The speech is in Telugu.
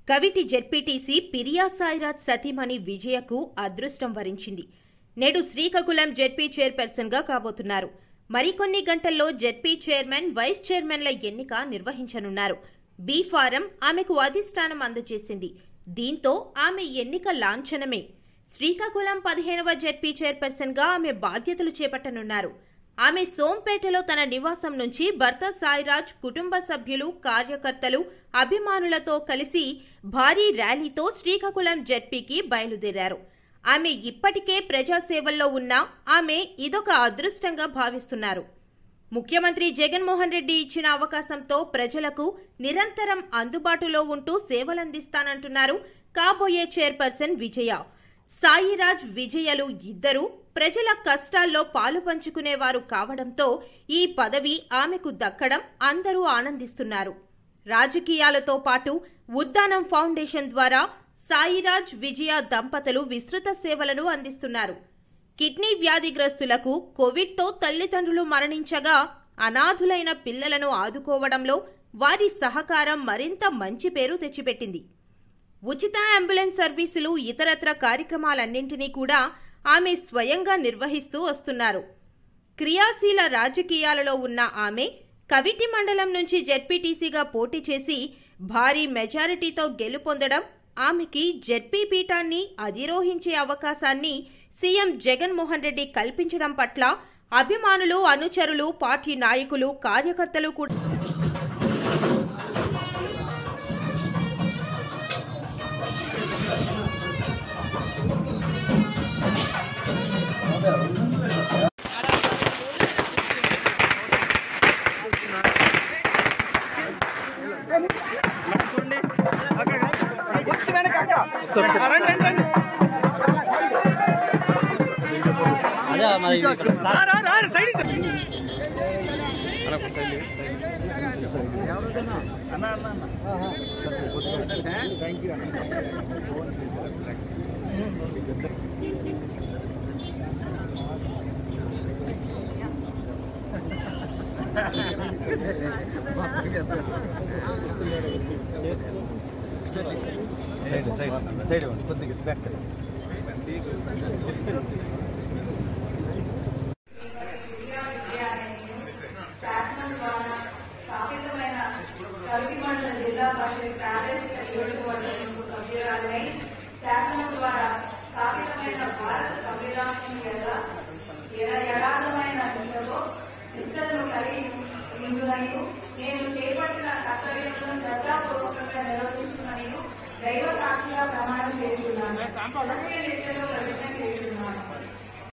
కవిటి జెడ్పీటీసీ పిరియా సాయిరాజ్ సతీమణి విజయకు అదృష్టం వరించింది నేడు శ్రీకాకుళం జెడ్పీ చైర్పర్సన్ గా కాబోతున్నారు మరికొన్ని గంటల్లో జెడ్పీ చైర్మన్ వైస్ చైర్మన్ల ఎన్నిక నిర్వహించనున్నారు బీ ఫారం ఆమెకు అధిష్టానం అందజేసింది దీంతో ఆమె ఎన్నిక లాంఛనమే శ్రీకాకుళం పదిహేనవ జెడ్పీ చైర్పర్సన్ గా ఆమె బాధ్యతలు చేపట్టనున్నారు ఆమె సోంపేటలో తన నివాసం నుంచి భర్త సాయిరాజ్ కుటుంబ సభ్యులు కార్యకర్తలు అభిమానులతో కలిసి భారీ ర్యాలీతో శ్రీకాకుళం జెడ్పీకి బయలుదేరారు ఆమె ఇప్పటికే ప్రజాసేవల్లో ఉన్న ఆమె ఇదొక అదృష్టంగా భావిస్తున్నారు ముఖ్యమంత్రి జగన్మోహన్ రెడ్డి ఇచ్చిన అవకాశంతో ప్రజలకు నిరంతరం అందుబాటులో ఉంటూ సేవలందిస్తానంటున్నారు కాబోయే చైర్పర్సన్ విజయ సాయిరాజ్ విజయలు ఇద్దరు ప్రజల కష్టాల్లో పాలు పంచుకునేవారు కావడంతో ఈ పదవి ఆమెకు దక్కడం అందరూ ఆనందిస్తున్నారు రాజకీయాలతో పాటు ఉద్దానం ఫౌండేషన్ ద్వారా సాయిరాజ్ విజయ దంపతులు విస్తృత సేవలను అందిస్తున్నారు కిడ్నీ వ్యాధిగ్రస్తులకు కోవిడ్తో తల్లిదండ్రులు మరణించగా అనాథులైన పిల్లలను ఆదుకోవడంలో వారి సహకారం మరింత మంచి పేరు తెచ్చిపెట్టింది ఉచిత అంబులెన్స్ సర్వీసులు ఇతరత్ర కార్యక్రమాలన్నింటినీ కూడా ఆమె స్వయంగా నిర్వహిస్తూ వస్తున్నారు క్రియాశీల రాజకీయాలలో ఉన్న ఆమె కవిటి మండలం నుంచి జెడ్పీటీసీగా పోటీ చేసి భారీ మెజారిటీతో గెలుపొందడం ఆమెకి జెడ్పీ పీఠాన్ని అధిరోహించే అవకాశాన్ని సీఎం జగన్మోహన్ రెడ్డి కల్పించడం పట్ల అభిమానులు అనుచరులు పార్టీ నాయకులు కార్యకర్తలు కూడా అదే మరి సైడ్ సైడ్ సైడ్ ఇవ్వండి కొద్దిగా బ్యాక్ శాసనం ద్వారా స్థాపితమైన కవిమండల జిల్లా పరిషత్ ప్రాదేశిక నియోజకవర్గంకు సభ్యురాలై శాసనం ద్వారా స్థాపితమైన భారత సంవిధానం యొక్క ఎర- యథార్థమైన నిష్టతో నిష్టలను కలిగి ఇందునైను నేను చేపట్టిన కర్తవ్యంలో శ్రద్ధాపూర్వకంగా నిర్వహిస్తున్నాను దైవ సాక్షిగా ప్రమాణం చేస్తున్నాను సత్య నిష్టలో ప్రతిజ్ఞ చేస్తున్నాను